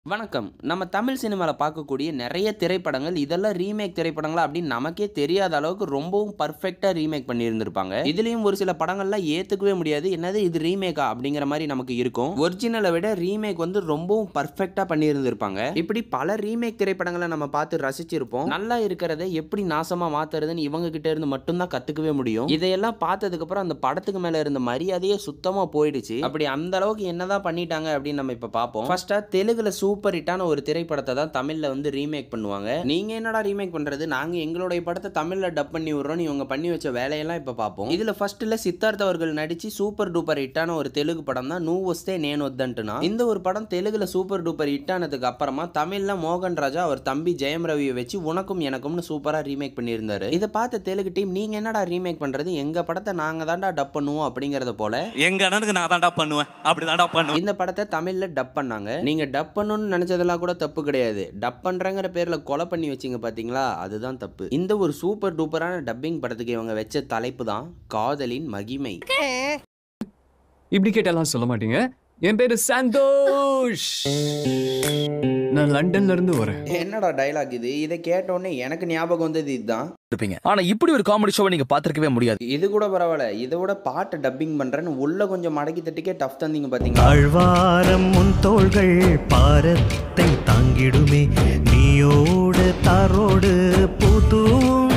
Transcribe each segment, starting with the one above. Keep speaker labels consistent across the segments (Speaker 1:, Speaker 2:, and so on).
Speaker 1: வணக்கம் நம்ம தமிழ் சினிமாவில் பார்க்கக்கூடிய நிறைய திரைப்படங்கள் இதெல்லாம் ரீமேக் திரைப்படங்களா அப்படின்னு நமக்கே தெரியாத அளவுக்கு ரொம்பவும் பர்ஃபெக்டாக ரீமேக் பண்ணியிருந்திருப்பாங்க இதுலேயும் ஒரு சில படங்கள்லாம் ஏற்றுக்கவே முடியாது என்னது இது ரீமேக்கா அப்படிங்கிற மாதிரி நமக்கு இருக்கும் ஒரிஜினலை விட ரீமேக் வந்து ரொம்பவும் பர்ஃபெக்டாக பண்ணியிருந்திருப்பாங்க இப்படி பல ரீமேக் திரைப்படங்களை நம்ம பார்த்து ரசிச்சிருப்போம் நல்லா இருக்கிறத எப்படி நாசமாக மாத்துறதுன்னு இவங்க கிட்ட இருந்து மட்டும்தான் கற்றுக்கவே முடியும் இதையெல்லாம் பார்த்ததுக்கப்புறம் அந்த படத்துக்கு மேலே இருந்த மரியாதையே சுத்தமாக போயிடுச்சு அப்படி அந்த அளவுக்கு என்னதான் பண்ணிட்டாங்க அப்படின்னு நம்ம இப்போ பார்ப்போம் ஃபர்ஸ்டா தெலுங்குல சூப்பர் ஹிட்டான ஒரு திரைப்படத்தை தான் தமிழ்ல வந்து ரீமேக் பண்ணுவாங்க நீங்க என்னடா ரீமேக் பண்றது நாங்க எங்களுடைய படத்தை தமிழ்ல டப் பண்ணி விடுறோம் இவங்க பண்ணி வச்ச வேலையெல்லாம் இப்ப பார்ப்போம் இதுல ஃபர்ஸ்ட்ல சித்தார்த் அவர்கள் நடிச்சு சூப்பர் டூப்பர் ஹிட்டான ஒரு தெலுங்கு படம் தான் நூ வஸ்தே நேன் வத்தன்ட்டுனா இந்த ஒரு படம் தெலுங்குல சூப்பர் டூப்பர் ஹிட்டானதுக்கு அப்புறமா தமிழ்ல மோகன் ராஜா அவர் தம்பி ஜெயம் ரவியை வச்சு உனக்கும் எனக்கும்னு சூப்பரா ரீமேக் பண்ணியிருந்தாரு இதை பார்த்த தெலுங்கு டீம் நீங்க என்னடா ரீமேக் பண்றது எங்க படத்தை நாங்க தான்டா டப் பண்ணுவோம் அப்படிங்கறத போல
Speaker 2: எங்க அண்ணனுக்கு நான் தான்டா பண்ணுவேன் அப்படிதான்டா பண்ணுவேன்
Speaker 1: இந்த படத்தை தமிழ்ல டப் பண்ணாங்க நீங்க டப் பண்ணணும்னு நினைச்சதெல்லாம் கூட தப்பு கிடையாது டப் பண்றங்கிற பேர்ல கொலை பண்ணி வச்சீங்க பாத்தீங்களா அதுதான் தப்பு இந்த ஒரு சூப்பர் டூப்பரான டப்பிங் படத்துக்கு இவங்க வச்ச தலைப்பு தான் காதலின் மகிமை
Speaker 3: இப்படி கேட்டெல்லாம் சொல்ல மாட்டீங்க என் பேரு சந்தோஷ் நான் லண்டன்ல இருந்து வரேன்
Speaker 1: என்னடா டைலாக் இது இதை கேட்ட உடனே எனக்கு ஞாபகம் வந்தது இதுதான்
Speaker 4: இருப்பீங்க ஆனா இப்படி ஒரு காமெடி ஷோவை நீங்க பாத்திருக்கவே முடியாது
Speaker 1: இது கூட பரவாயில்ல இதை விட பாட்டை டப்பிங் பண்றேன்னு உள்ள கொஞ்சம் மடக்கி தட்டிக்கே டஃப் தந்தீங்க பாத்தீங்களா
Speaker 5: தாழ்வாரம் முன் தோள்கள் பாரத்தை தாங்கிடுமே நீயோடு தாரோடு பூத்தூவும்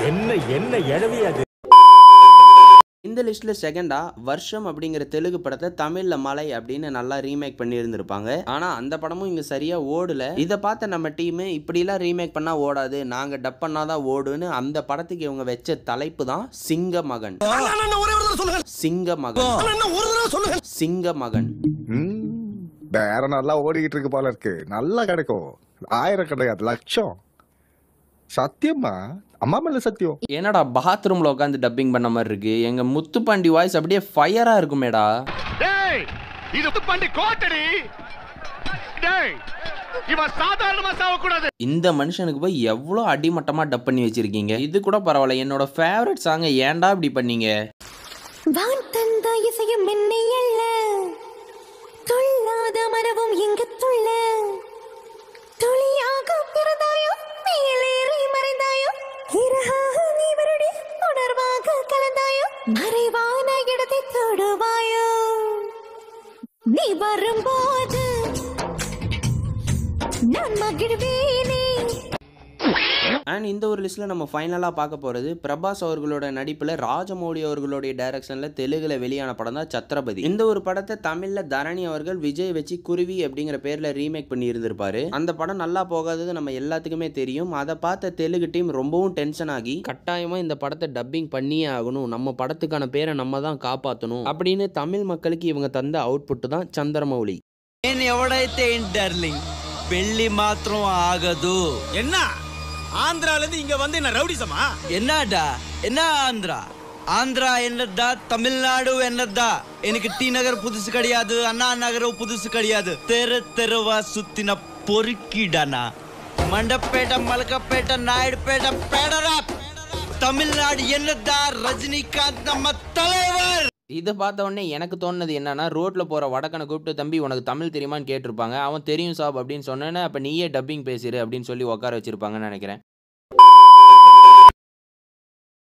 Speaker 1: இந்த லிஸ்ட்ல செகண்டா வருஷம் அப்படிங்கிற தெலுங்கு படத்தை தமிழ்ல மலை அப்படின்னு நல்லா ரீமேக் பண்ணி இருந்திருப்பாங்க ஆனா அந்த படமும் இங்க சரியா ஓடல இதை பார்த்த நம்ம டீம் இப்படிலாம் ரீமேக் பண்ணா ஓடாது நாங்க டப் பண்ணாதான் ஓடுன்னு அந்த படத்துக்கு இவங்க வச்ச தலைப்பு தான் சிங்க மகன் சிங்க மகன் சிங்க மகன்
Speaker 6: ம், வேற நல்லா ஓடிக்கிட்டு இருக்கு போல இருக்கு நல்லா கிடைக்கும் ஆயிரம் கிடையாது லட்சம் சத்தியமா அம்மா மேல சத்தியம்
Speaker 1: என்னடா பாத்ரூம்ல உட்காந்து டப்பிங் பண்ண மாதிரி இருக்கு எங்க முத்துப்பாண்டி வாய்ஸ் அப்படியே ஃபயரா இருக்குமேடா
Speaker 7: டேய் இது பண்ணி கோட்டடி டேய் இவன் சாதாரணமா சாவக்கூடாது
Speaker 1: இந்த மனுஷனுக்கு போய் எவ்வளோ அடிமட்டமா டப் பண்ணி வச்சிருக்கீங்க இது கூட பரவாயில்ல என்னோட ஃபேவரட் சாங்கை ஏன்டா இப்படி பண்ணீங்க
Speaker 8: வான் தந்த இசையும் என்னை அல்ல துள்ளாத மரபும் எங்கு துள்ள துளியாக பிறந்தாயோ மேலேறி மறைந்தாயோ இறகாக நீ வருடி உணர்வாக கலந்தாயோ மறைவான இடத்தை தொடுவாயோ நீ வரும்போது நான் மகிழ்வேனே
Speaker 1: அண்ட் இந்த ஒரு லிஸ்ட்டில் நம்ம ஃபைனலாக பார்க்க போகிறது பிரபாஸ் அவர்களோட நடிப்பில் ராஜமௌழி அவர்களுடைய டைரக்ஷனில் தெலுங்குல வெளியான படம் தான் சத்ரபதி இந்த ஒரு படத்தை தமிழில் தரணி அவர்கள் விஜய் வச்சு குருவி அப்படிங்கிற பேரில் ரீமேக் பண்ணி இருந்திருப்பாரு அந்த படம் நல்லா போகாதது நம்ம எல்லாத்துக்குமே தெரியும் அதை பார்த்த தெலுங்கு டீம் ரொம்பவும் டென்ஷன் ஆகி கட்டாயமாக இந்த படத்தை டப்பிங் பண்ணியே ஆகணும் நம்ம படத்துக்கான பேரை நம்ம தான் காப்பாற்றணும் அப்படின்னு தமிழ் மக்களுக்கு இவங்க தந்த அவுட்புட் தான் சந்திரமௌலி
Speaker 9: నేను ఎవడైతే ఏంటి డార్లింగ్ పెళ్లి మాత్రం ఆగదు
Speaker 2: என்ன ஆந்திரால இருந்து இங்க வந்து என்ன ரவுடிசமா
Speaker 9: என்னடா என்ன ஆந்திரா ஆந்திரா என்னடா தமிழ்நாடு என்னடா எனக்கு டி நகர் புதுசு கிடையாது அண்ணா நகரம் புதுசு கிடையாது தெரு தெருவா சுத்தின பொறுக்கிடானா மண்டப்பேட்ட மலக்கப்பேட்ட நாயுடுபேட்ட பேடரா தமிழ்நாடு என்னடா ரஜினிகாந்த் நம்ம தலைவர்
Speaker 1: இதை பார்த்த உடனே எனக்கு தோணுனது என்னன்னா ரோட்ல போற வடக்கனை கூப்பிட்டு தம்பி உனக்கு தமிழ் தெரியுமான்னு கேட்டிருப்பாங்க அவன் தெரியும் சாப் அப்படின்னு சொன்னேன்னு அப்ப நீயே டப்பிங் பேசிடு அப்படின்னு சொல்லி உட்கார வச்சிருப்பாங்கன்னு நினைக்கிறேன்